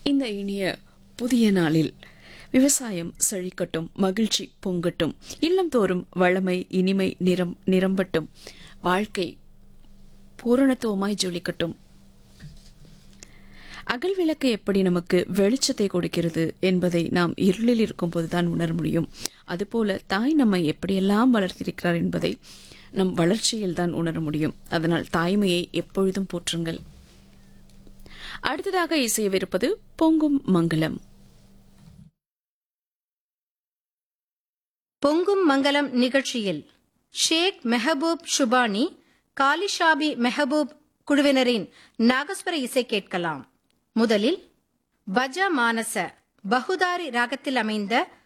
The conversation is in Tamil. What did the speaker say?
இந்த இனிய புதிய நாளில் விவசாயம் செழிக்கட்டும் மகிழ்ச்சி பொங்கட்டும் இல்லம் தோறும் வளமை இனிமை நிறம் நிரம்பட்டும் வாழ்க்கை பூரணத்துவமாய் ஜொலிக்கட்டும் அகல் விளக்கு எப்படி நமக்கு வெளிச்சத்தை கொடுக்கிறது என்பதை நாம் இருளில் இருக்கும்போதுதான் உணர முடியும் அதுபோல தாய் நம்மை எப்படியெல்லாம் வளர்த்திருக்கிறார் என்பதை நம் வளர்ச்சியில் தான் உணர முடியும் அதனால் தாய்மையை எப்பொழுதும் போற்றுங்கள் அடுத்ததாக இசையவிருப்பது பொங்கும் மங்களம் பொங்கும் மங்கலம் நிகழ்ச்சியில் ஷேக் மெஹபூப் ஷுபானி காலிஷாபி மெஹபூப் குழுவினரின் நாகஸ்வர இசை கேட்கலாம் முதலில் பஜ மானச பகுதாரி ராகத்தில் அமைந்த